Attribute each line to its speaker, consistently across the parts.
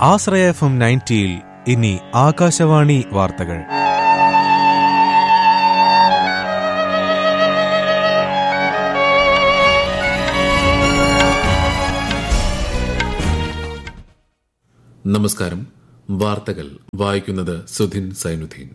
Speaker 1: ആശ്രയ F M നയൻറ്റിയിൽ ഇനി ആകാശവാണി വാർത്തകൾ
Speaker 2: നമസ്കാരം വാർത്തകൾ വായിക്കുന്നത് സുധിൻ സൈനുദ്ദീൻ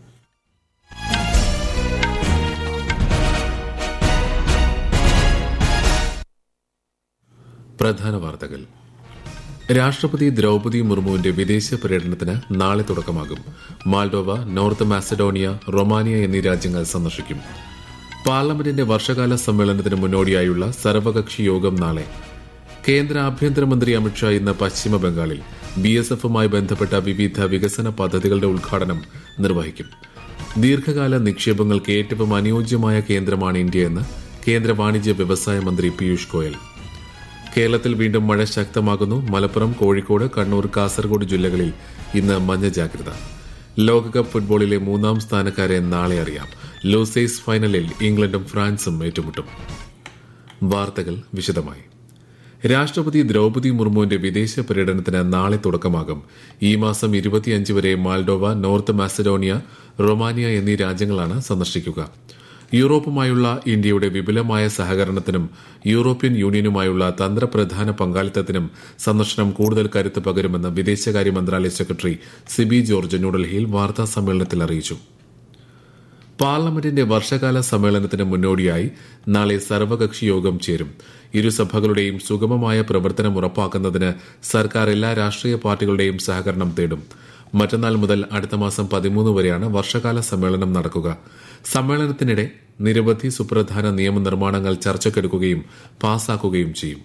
Speaker 2: പ്രധാന വാർത്തകൾ രാഷ്ട്രപതി ദ്രൌപതി മുർമുവിന്റെ വിദേശ പര്യടനത്തിന് നാളെ തുടക്കമാകും മാൾഡോവ നോർത്ത് മാസഡോണിയ റൊമാനിയ എന്നീ രാജ്യങ്ങൾ സന്ദർശിക്കും പാർലമെന്റിന്റെ വർഷകാല സമ്മേളനത്തിന് മുന്നോടിയായുള്ള സർവകക്ഷി യോഗം നാളെ കേന്ദ്ര ആഭ്യന്തരമന്ത്രി അമിത്ഷാ ഇന്ന് പശ്ചിമ ബംഗാളിൽ ബി എസ് എഫുമായി ബന്ധപ്പെട്ട വിവിധ വികസന പദ്ധതികളുടെ ഉദ്ഘാടനം നിർവഹിക്കും ദീർഘകാല നിക്ഷേപങ്ങൾക്ക് ഏറ്റവും അനുയോജ്യമായ കേന്ദ്രമാണ് ഇന്ത്യയെന്ന് കേന്ദ്ര വാണിജ്യ വ്യവസായ മന്ത്രി പീയൂഷ് ഗോയൽ കേരളത്തിൽ വീണ്ടും മഴ ശക്തമാകുന്നു മലപ്പുറം കോഴിക്കോട് കണ്ണൂർ കാസർഗോഡ് ജില്ലകളിൽ ഇന്ന് മഞ്ഞ ജാഗ്രത ലോകകപ്പ് ഫുട്ബോളിലെ മൂന്നാം സ്ഥാനക്കാരെ നാളെ അറിയാം ലൂസേസ് ഫൈനലിൽ ഇംഗ്ലണ്ടും ഫ്രാൻസും ഏറ്റുമുട്ടും വാർത്തകൾ വിശദമായി രാഷ്ട്രപതി ദ്രൌപതി മുർമുവിന്റെ വിദേശ പര്യടനത്തിന് നാളെ തുടക്കമാകും ഈ മാസം ഇരുപത്തിയഞ്ച് വരെ മാൾഡോവ നോർത്ത് മാസഡോണിയ റൊമാനിയ എന്നീ രാജ്യങ്ങളാണ് സന്ദർശിക്കുക യൂറോപ്പുമായുള്ള ഇന്ത്യയുടെ വിപുലമായ സഹകരണത്തിനും യൂറോപ്യൻ യൂണിയനുമായുള്ള തന്ത്രപ്രധാന പങ്കാളിത്തത്തിനും സന്ദർശനം കൂടുതൽ കരുത്ത് പകരുമെന്ന് വിദേശകാര്യ മന്ത്രാലയ സെക്രട്ടറി സിബി ജോർജ് ന്യൂഡൽഹിയിൽ വാർത്താ സമ്മേളനത്തിൽ അറിയിച്ചു പാർലമെന്റിന്റെ വർഷകാല സമ്മേളനത്തിന് മുന്നോടിയായി നാളെ സർവകക്ഷി യോഗം ചേരും ഇരുസഭകളുടെയും സുഗമമായ പ്രവർത്തനം ഉറപ്പാക്കുന്നതിന് സർക്കാർ എല്ലാ രാഷ്ട്രീയ പാർട്ടികളുടെയും സഹകരണം തേടും മറ്റന്നാൾ മുതൽ അടുത്ത മാസം പതിമൂന്ന് വരെയാണ് വർഷകാല സമ്മേളനം നടക്കുക സമ്മേളനത്തിനിടെ നിരവധി സുപ്രധാന നിയമനിർമ്മാണങ്ങൾ ചർച്ചയ്ക്കെടുക്കുകയും പാസാക്കുകയും ചെയ്യും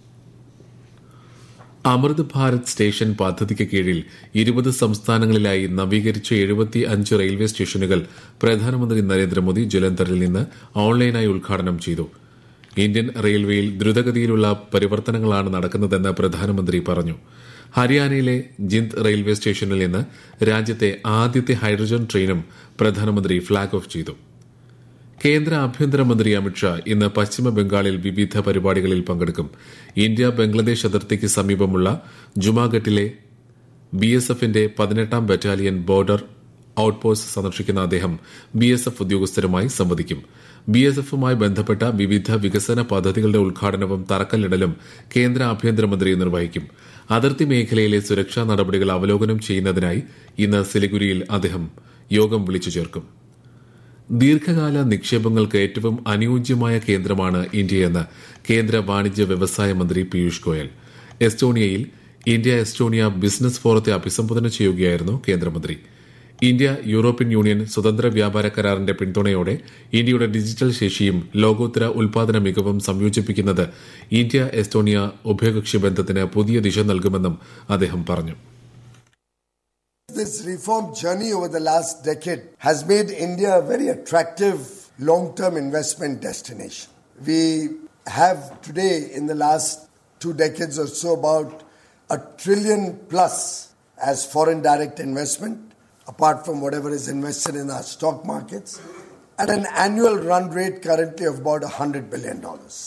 Speaker 2: അമൃത് ഭാരത് സ്റ്റേഷൻ പദ്ധതിക്ക് കീഴിൽ ഇരുപത് സംസ്ഥാനങ്ങളിലായി നവീകരിച്ച എഴുപത്തി അഞ്ച് റെയിൽവേ സ്റ്റേഷനുകൾ പ്രധാനമന്ത്രി നരേന്ദ്രമോദി ജലന്ധറിൽ നിന്ന് ഓൺലൈനായി ഉദ്ഘാടനം ചെയ്തു ഇന്ത്യൻ റെയിൽവേയിൽ ദ്രുതഗതിയിലുള്ള പരിവർത്തനങ്ങളാണ് നടക്കുന്നതെന്ന് പ്രധാനമന്ത്രി പറഞ്ഞു ഹരിയാനയിലെ ജിന്ദ് റെയിൽവേ സ്റ്റേഷനിൽ നിന്ന് രാജ്യത്തെ ആദ്യത്തെ ഹൈഡ്രജൻ ട്രെയിനും പ്രധാനമന്ത്രി ഫ്ളാഗ് ഓഫ് ചെയ്തു കേന്ദ്ര ആഭ്യന്തരമന്ത്രി അമിത്ഷാ ഇന്ന് പശ്ചിമ ബംഗാളിൽ വിവിധ പരിപാടികളിൽ പങ്കെടുക്കും ഇന്ത്യ ബംഗ്ലാദേശ് അതിർത്തിക്ക് സമീപമുള്ള ജുമാഘട്ടിലെ ബി എസ് എഫിന്റെ പതിനെട്ടാം ബറ്റാലിയൻ ബോർഡർ ഔട്ട്പോസ്റ്റ് സന്ദർശിക്കുന്ന അദ്ദേഹം ബി എസ് എഫ് ഉദ്യോഗസ്ഥരുമായി സംവദിക്കും ബി എസ് എഫുമായി ബന്ധപ്പെട്ട വിവിധ വികസന പദ്ധതികളുടെ ഉദ്ഘാടനവും തറക്കല്ലിടലും കേന്ദ്ര ആഭ്യന്തരമന്ത്രി നിർവഹിക്കും അതിർത്തി മേഖലയിലെ സുരക്ഷാ നടപടികൾ അവലോകനം ചെയ്യുന്നതിനായി ഇന്ന് സിലിഗുരിയിൽ അദ്ദേഹം യോഗം വിളിച്ചു ചേർക്കും ദീർഘകാല നിക്ഷേപങ്ങൾക്ക് ഏറ്റവും അനുയോജ്യമായ കേന്ദ്രമാണ് ഇന്ത്യയെന്ന് കേന്ദ്ര വാണിജ്യ വ്യവസായ മന്ത്രി പീയൂഷ് ഗോയൽ എസ്റ്റോണിയയിൽ ഇന്ത്യ എസ്റ്റോണിയ ബിസിനസ് ഫോറത്തെ അഭിസംബോധന ചെയ്യുകയായിരുന്നു കേന്ദ്രമന്ത്രി ഇന്ത്യ യൂറോപ്യൻ യൂണിയൻ സ്വതന്ത്ര വ്യാപാര കരാറിന്റെ പിന്തുണയോടെ ഇന്ത്യയുടെ ഡിജിറ്റൽ ശേഷിയും ലോകോത്തര ഉൽപാദന മികവും സംയോജിപ്പിക്കുന്നത് ഇന്ത്യ എസ്റ്റോണിയ ഉഭയകക്ഷി ബന്ധത്തിന് പുതിയ ദിശ നൽകുമെന്നും അദ്ദേഹം പറഞ്ഞു
Speaker 3: This reform journey over the last decade has made India a very attractive long term investment destination. We have today, in the last two decades or so, about a trillion plus as foreign direct investment, apart from whatever is invested in our stock markets, at an annual run rate currently of about $100 billion.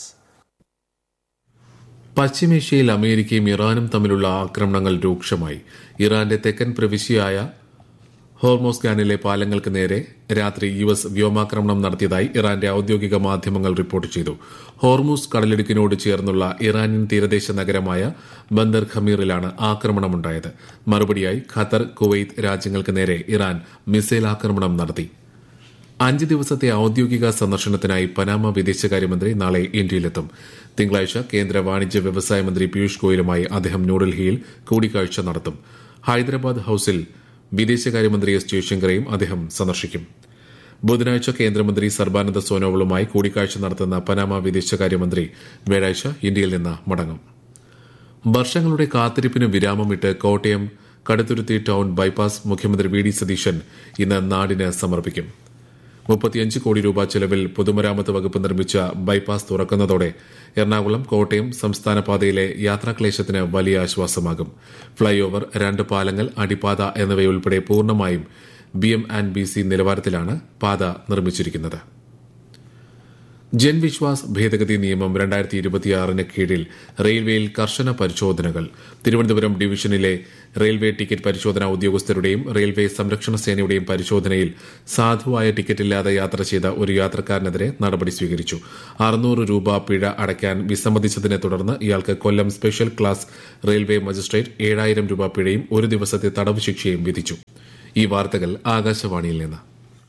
Speaker 2: പശ്ചിമേഷ്യയിൽ അമേരിക്കയും ഇറാനും തമ്മിലുള്ള ആക്രമണങ്ങൾ രൂക്ഷമായി ഇറാന്റെ തെക്കൻ പ്രവിശ്യയായ ഹോർമോസ്ഗാനിലെ പാലങ്ങൾക്ക് നേരെ രാത്രി യു എസ് വ്യോമാക്രമണം നടത്തിയതായി ഇറാന്റെ ഔദ്യോഗിക മാധ്യമങ്ങൾ റിപ്പോർട്ട് ചെയ്തു ഹോർമൂസ് കടലിടുക്കിനോട് ചേർന്നുള്ള ഇറാനിയൻ തീരദേശ നഗരമായ ബന്ദർ ഖമീറിലാണ് ആക്രമണമുണ്ടായത് മറുപടിയായി ഖത്തർ കുവൈത്ത് രാജ്യങ്ങൾക്ക് നേരെ ഇറാൻ മിസൈൽ ആക്രമണം നടത്തി അഞ്ച് ദിവസത്തെ ഔദ്യോഗിക സന്ദർശനത്തിനായി പനാമ വിദേശകാര്യമന്ത്രി നാളെ ഇന്ത്യയിലെത്തും തിങ്കളാഴ്ച കേന്ദ്ര വാണിജ്യ വ്യവസായ മന്ത്രി പീയൂഷ് ഗോയലുമായി അദ്ദേഹം ന്യൂഡൽഹിയിൽ കൂടിക്കാഴ്ച നടത്തും ഹൈദരാബാദ് ഹൌസിൽ വിദേശകാര്യമന്ത്രി എസ് ജയശങ്കറെയും അദ്ദേഹം സന്ദർശിക്കും ബുധനാഴ്ച കേന്ദ്രമന്ത്രി സർബാനന്ദ സോനോവളുമായി കൂടിക്കാഴ്ച നടത്തുന്ന പനാമ വിദേശകാര്യമന്ത്രി വ്യാഴാഴ്ച ഇന്ത്യയിൽ നിന്ന് മടങ്ങും വർഷങ്ങളുടെ കാത്തിരിപ്പിന് വിരാമമിട്ട് കോട്ടയം കടുത്തുരുത്തി ടൌൺ ബൈപ്പാസ് മുഖ്യമന്ത്രി വി ഡി സതീശൻ ഇന്ന് നാടിന് സമർപ്പിക്കും മുപ്പത്തിയഞ്ച് കോടി രൂപ ചെലവിൽ പൊതുമരാമത്ത് വകുപ്പ് നിർമ്മിച്ച ബൈപ്പാസ് തുറക്കുന്നതോടെ എറണാകുളം കോട്ടയം സംസ്ഥാന പാതയിലെ യാത്രാക്ലേശത്തിന് വലിയ ആശ്വാസമാകും ഫ്ളൈ ഓവർ രണ്ട് പാലങ്ങൾ അടിപ്പാത എന്നിവയുൾപ്പെടെ പൂർണ്ണമായും B M and B C നിലവാരത്തിലാണ് പാത നിർമ്മിച്ചിരിക്കുന്നത് ജൻ വിശ്വാസ് ഭേദഗതി നിയമം രണ്ടായിരത്തി ഇരുപത്തിയാറിന് കീഴിൽ റെയിൽവേയിൽ കർശന പരിശോധനകൾ തിരുവനന്തപുരം ഡിവിഷനിലെ റെയിൽവേ ടിക്കറ്റ് പരിശോധനാ ഉദ്യോഗസ്ഥരുടെയും റെയിൽവേ സംരക്ഷണ സേനയുടെയും പരിശോധനയിൽ സാധുവായ ടിക്കറ്റില്ലാതെ യാത്ര ചെയ്ത ഒരു യാത്രക്കാരനെതിരെ നടപടി സ്വീകരിച്ചു അറുന്നൂറ് രൂപ പിഴ അടയ്ക്കാൻ വിസമ്മതിച്ചതിനെ തുടർന്ന് ഇയാൾക്ക് Kollam special class railway magistrate ഏഴായിരം രൂപ പിഴയും ഒരു ദിവസത്തെ തടവ് ശിക്ഷയും വിധിച്ചു ഈ വാർത്തകൾ ആകാശവാണിയിൽ നിന്ന്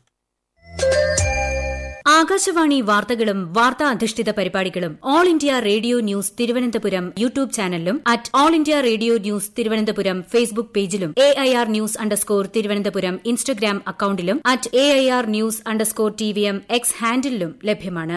Speaker 4: ആകാശവാണി വാർത്തകളും വാർത്താ അധിഷ്ഠിത പരിപാടികളും All India Radio News Thiruvananthapuram YouTube ചാനലിലും at All India Radio News Thiruvananthapuram Facebook പേജിലും A I R news underscore Thiruvananthapuram Instagram അക്കൌണ്ടിലും at A I R news underscore T V M X ഹാൻഡിലും ലഭ്യമാണ്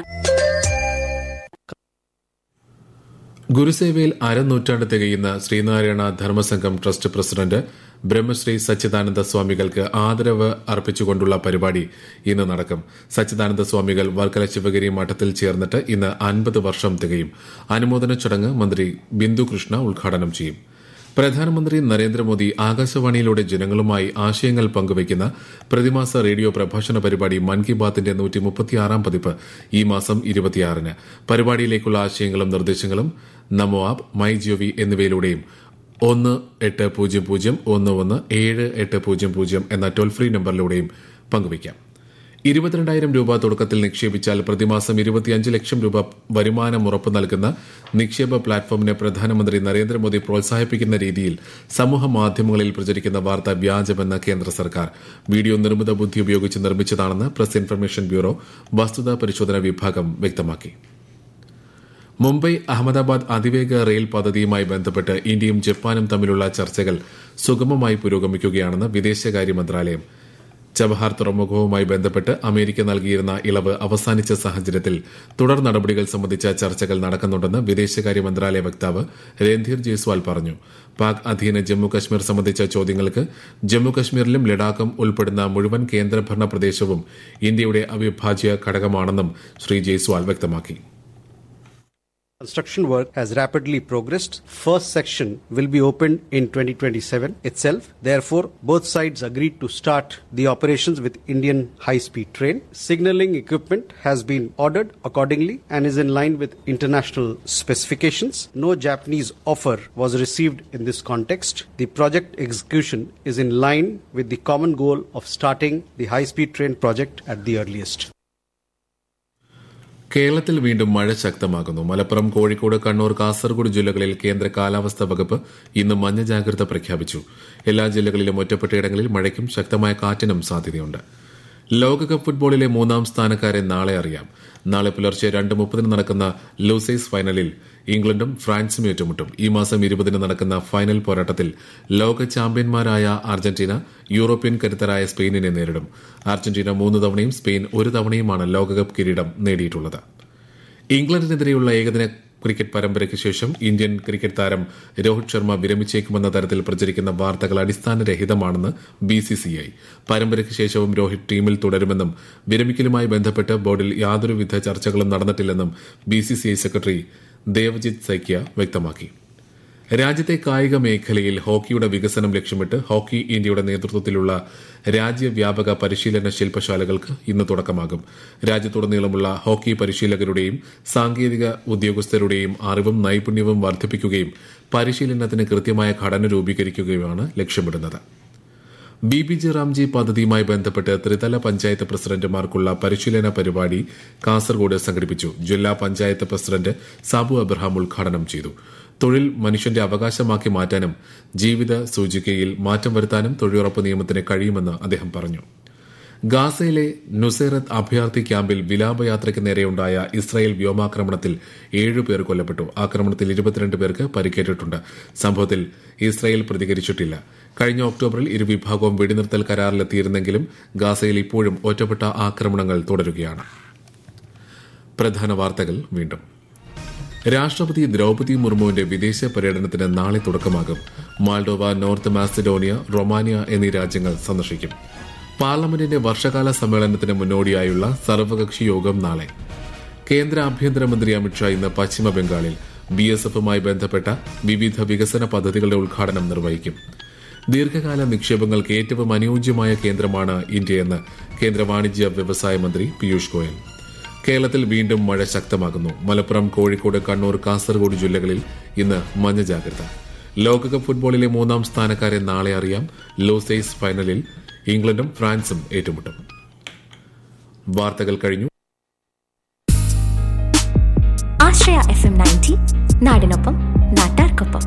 Speaker 2: ഗുരുസേവയിൽ അരനൂറ്റാണ്ട് തികയുന്ന ശ്രീനാരായണ ധർമ്മസംഘം ട്രസ്റ്റ് പ്രസിഡന്റ് ബ്രഹ്മശ്രീ സച്ചിദാനന്ദ സ്വാമികൾക്ക് ആദരവ് അർപ്പിച്ചുകൊണ്ടുള്ള പരിപാടി ഇന്ന് നടക്കും സച്ചിദാനന്ദ സ്വാമികൾ വർക്കല ശിവഗിരി മഠത്തിൽ ചേർന്നിട്ട് ഇന്ന് അൻപത് വർഷം തികയും അനുമോദന ചടങ്ങ് മന്ത്രി ബിന്ദു കൃഷ്ണ ഉദ്ഘാടനം ചെയ്യും പ്രധാനമന്ത്രി നരേന്ദ്രമോദി ആകാശവാണിയിലൂടെ ജനങ്ങളുമായി ആശയങ്ങൾ പങ്കുവയ്ക്കുന്ന പ്രതിമാസ റേഡിയോ പ്രഭാഷണ പരിപാടി മൻ കി ബാത്തിന്റെ നൂറ്റി മുപ്പത്തിയാറാം പതിപ്പ് ഈ മാസം ഇരുപത്തിയാറിന് പരിപാടിയിലേക്കുള്ള ആശയങ്ങളും നിർദ്ദേശങ്ങളും നമോ ആപ്പ് മൈ ജിഒവി എന്നിവയിലൂടെയും ഒന്ന് എട്ട് പൂജ്യം പൂജ്യം ഒന്ന് ഒന്ന് ഏഴ് എട്ട് പൂജ്യം പൂജ്യം എന്ന ടോൾ ഫ്രീ നമ്പറിലൂടെയും പങ്കുവയ്ക്കാം ഇരുപത്തിരണ്ടായിരം രൂപ തുടക്കത്തിൽ നിക്ഷേപിച്ചാൽ പ്രതിമാസം ഇരുപത്തിയഞ്ച് ലക്ഷം രൂപ വരുമാനം ഉറപ്പു നൽകുന്ന നിക്ഷേപ പ്ലാറ്റ്ഫോമിനെ പ്രധാനമന്ത്രി നരേന്ദ്രമോദി പ്രോത്സാഹിപ്പിക്കുന്ന രീതിയിൽ സമൂഹ മാധ്യമങ്ങളിൽ പ്രചരിക്കുന്ന വാർത്ത വ്യാജമെന്ന് കേന്ദ്ര സർക്കാർ വീഡിയോ നിർമ്മിത ബുദ്ധി ഉപയോഗിച്ച് നിർമ്മിച്ചതാണെന്ന് പ്രസ് ഇൻഫർമേഷൻ ബ്യൂറോ വസ്തുതാ പരിശോധന വിഭാഗം വ്യക്തമാക്കി മുംബൈ അഹമ്മദാബാദ് അതിവേഗ റെയിൽ പദ്ധതിയുമായി ബന്ധപ്പെട്ട് ഇന്ത്യയും ജപ്പാനും തമ്മിലുള്ള ചർച്ചകൾ സുഗമമായി പുരോഗമിക്കുകയാണെന്ന് വിദേശകാര്യ മന്ത്രാലയം ചബഹാർ തുറമുഖവുമായി ബന്ധപ്പെട്ട് അമേരിക്ക നൽകിയിരുന്ന ഇളവ് അവസാനിച്ച സാഹചര്യത്തിൽ തുടർ നടപടികൾ സംബന്ധിച്ച ചർച്ചകൾ നടക്കുന്നുണ്ടെന്ന് വിദേശകാര്യ മന്ത്രാലയ വക്താവ് രൺധീർ ജയ്സ്വാൾ പറഞ്ഞു പാക് അധീന ജമ്മു കശ്മീർ സംബന്ധിച്ച ചോദ്യങ്ങൾക്ക് ജമ്മു കശ്മീരിലും ലഡാക്കും ഉൾപ്പെടുന്ന മുഴുവൻ കേന്ദ്രഭരണ പ്രദേശവും ഇന്ത്യയുടെ അവിഭാജ്യ ഘടകമാണെന്നും ശ്രീ ജയ്സ്വാൾ വ്യക്തമാക്കി
Speaker 5: Construction work has rapidly progressed. First section will be opened in 2027 itself. Therefore, both sides agreed to start the operations with Indian high-speed train. Signaling equipment has been ordered accordingly and is in line with international specifications. No Japanese offer was received in this context. The project execution is in line with the common goal of starting the high-speed train project at the earliest.
Speaker 2: കേരളത്തിൽ വീണ്ടും മഴ ശക്തമാകുന്നു മലപ്പുറം കോഴിക്കോട് കണ്ണൂർ കാസർഗോഡ് ജില്ലകളിൽ കേന്ദ്ര കാലാവസ്ഥാ വകുപ്പ് ഇന്ന് മഞ്ഞ ജാഗ്രത പ്രഖ്യാപിച്ചു എല്ലാ ജില്ലകളിലും ഒറ്റപ്പെട്ടയിടങ്ങളിൽ മഴയ്ക്കും ശക്തമായ കാറ്റിനും സാധ്യതയുണ്ട് ലോകകപ്പ് ഫുട്ബോളിലെ മൂന്നാം സ്ഥാനക്കാരെ നാളെ അറിയാം നാളെ പുലർച്ചെ രണ്ട് മുപ്പതിന് നടക്കുന്ന ലൂസൈസ് ഫൈനലിൽ ഇംഗ്ലണ്ടും ഫ്രാൻസും ഏറ്റുമുട്ടും ഈ മാസം ഇരുപതിന് നടക്കുന്ന ഫൈനൽ പോരാട്ടത്തിൽ ലോക ചാമ്പ്യന്മാരായ അർജന്റീന യൂറോപ്യൻ കരുത്തരായ സ്പെയിനിനെ നേരിടും അർജന്റീന മൂന്ന് തവണയും സ്പെയിൻ ഒരു തവണയുമാണ് ലോകകപ്പ് കിരീടം നേടിയിട്ടുള്ളത് ഇംഗ്ലണ്ടിനെതിരെയുള്ള ഏകദിന ക്രിക്കറ്റ് പരമ്പരയ്ക്ക് ശേഷം ഇന്ത്യൻ ക്രിക്കറ്റ് താരം രോഹിത് ശർമ്മ വിരമിച്ചേക്കുമെന്ന തരത്തിൽ പ്രചരിക്കുന്ന വാർത്തകൾ അടിസ്ഥാനരഹിതമാണെന്ന് ബിസിസിഐ പരമ്പരയ്ക്ക് ശേഷവും രോഹിത് ടീമിൽ തുടരുമെന്നും വിരമിക്കലുമായി ബന്ധപ്പെട്ട് ബോർഡിൽ യാതൊരുവിധ ചർച്ചകളും നടന്നിട്ടില്ലെന്നും ബിസിസിഐ സെക്രട്ടറി ദേവജിത് സൈക്യ വ്യക്തമാക്കി രാജ്യത്തെ കായിക മേഖലയിൽ ഹോക്കിയുടെ വികസനം ലക്ഷ്യമിട്ട് ഹോക്കി ഇന്ത്യയുടെ നേതൃത്വത്തിലുള്ള രാജ്യവ്യാപക പരിശീലന ശില്പശാലകൾക്ക് ഇന്ന് തുടക്കമാകും രാജ്യത്തുടനീളമുള്ള ഹോക്കി പരിശീലകരുടെയും സാങ്കേതിക ഉദ്യോഗസ്ഥരുടെയും അറിവും നൈപുണ്യവും വർദ്ധിപ്പിക്കുകയും പരിശീലനത്തിന് കൃത്യമായ ഘടന രൂപീകരിക്കുകയുമാണ് ലക്ഷ്യമിടുന്നത് ബി ബി ജി റാംജി പദ്ധതിയുമായി ബന്ധപ്പെട്ട് ത്രിതല പഞ്ചായത്ത് പ്രസിഡന്റുമാർക്കുള്ള പരിശീലന പരിപാടി കാസർഗോഡ് സംഘടിപ്പിച്ചു ജില്ലാ പഞ്ചായത്ത് പ്രസിഡന്റ് സാബു അബ്രഹാം ഉദ്ഘാടനം ചെയ്തു തൊഴിൽ മനുഷ്യന്റെ അവകാശമാക്കി മാറ്റാനും ജീവിത സൂചികയിൽ മാറ്റം വരുത്താനും തൊഴിലുറപ്പ് നിയമത്തിന് കഴിയുമെന്ന് അദ്ദേഹം പറഞ്ഞു ഗാസയിലെ നുസൈറത്ത് അഭയാർത്ഥി ക്യാമ്പിൽ വിലാപയാത്രയ്ക്ക് നേരെയുണ്ടായ ഇസ്രായേൽ വ്യോമാക്രമണത്തിൽ ഏഴുപേർ കൊല്ലപ്പെട്ടു ആക്രമണത്തിൽ ഇരുപത്തിരണ്ട് പേർക്ക് പരിക്കേറ്റിട്ടുണ്ട് സംഭവത്തിൽ ഇസ്രായേൽ പ്രതികരിച്ചിട്ടില്ല കഴിഞ്ഞ ഒക്ടോബറിൽ ഇരുവിഭാഗവും വെടിനിർത്തൽ കരാറിലെത്തിയിരുന്നെങ്കിലും ഗാസയിൽ ഇപ്പോഴും ഒറ്റപ്പെട്ട ആക്രമണങ്ങൾ തുടരുകയാണ് പ്രധാന വാർത്തകൾ വീണ്ടും രാഷ്ട്രപതി ദ്രൌപതി മുർമുവിന്റെ വിദേശ പര്യടനത്തിന് നാളെ തുടക്കമാകും മാൾഡോവ നോർത്ത് മാസിഡോണിയ റൊമാനിയ എന്നീ രാജ്യങ്ങൾ സന്ദർശിക്കും പാർലമെന്റിന്റെ വർഷകാല സമ്മേളനത്തിന് മുന്നോടിയായുള്ള സർവകക്ഷി യോഗം നാളെ കേന്ദ്ര ആഭ്യന്തരമന്ത്രി അമിത്ഷാ ഇന്ന് പശ്ചിമ ബംഗാളിൽ ബി എസ് എഫുമായി ബന്ധപ്പെട്ട വിവിധ വികസന പദ്ധതികളുടെ ഉദ്ഘാടനം നിർവഹിക്കും ദീർഘകാല നിക്ഷേപങ്ങൾക്ക് ഏറ്റവും അനുയോജ്യമായ കേന്ദ്രമാണ് ഇന്ത്യയെന്ന് കേന്ദ്ര വാണിജ്യ വ്യവസായ മന്ത്രി പീയൂഷ് ഗോയൽ കേരളത്തിൽ വീണ്ടും മഴ ശക്തമാകുന്നു മലപ്പുറം കോഴിക്കോട് കണ്ണൂർ കാസർഗോഡ് ജില്ലകളിൽ ഇന്ന് മഞ്ഞ ജാഗ്രത ലോകകപ്പ് ഫുട്ബോളിലെ മൂന്നാം സ്ഥാനക്കാരെ നാളെ അറിയാം ലോസേസ് ഫൈനലിൽ ഇംഗ്ലണ്ടും ഫ്രാൻസും ഏറ്റുമുട്ടും വാർത്തകൾ കഴിഞ്ഞു
Speaker 6: ആശ്രയ എഫ് എം നയൻറ്റി നാടിനൊപ്പം നാട്ടാർക്കൊപ്പം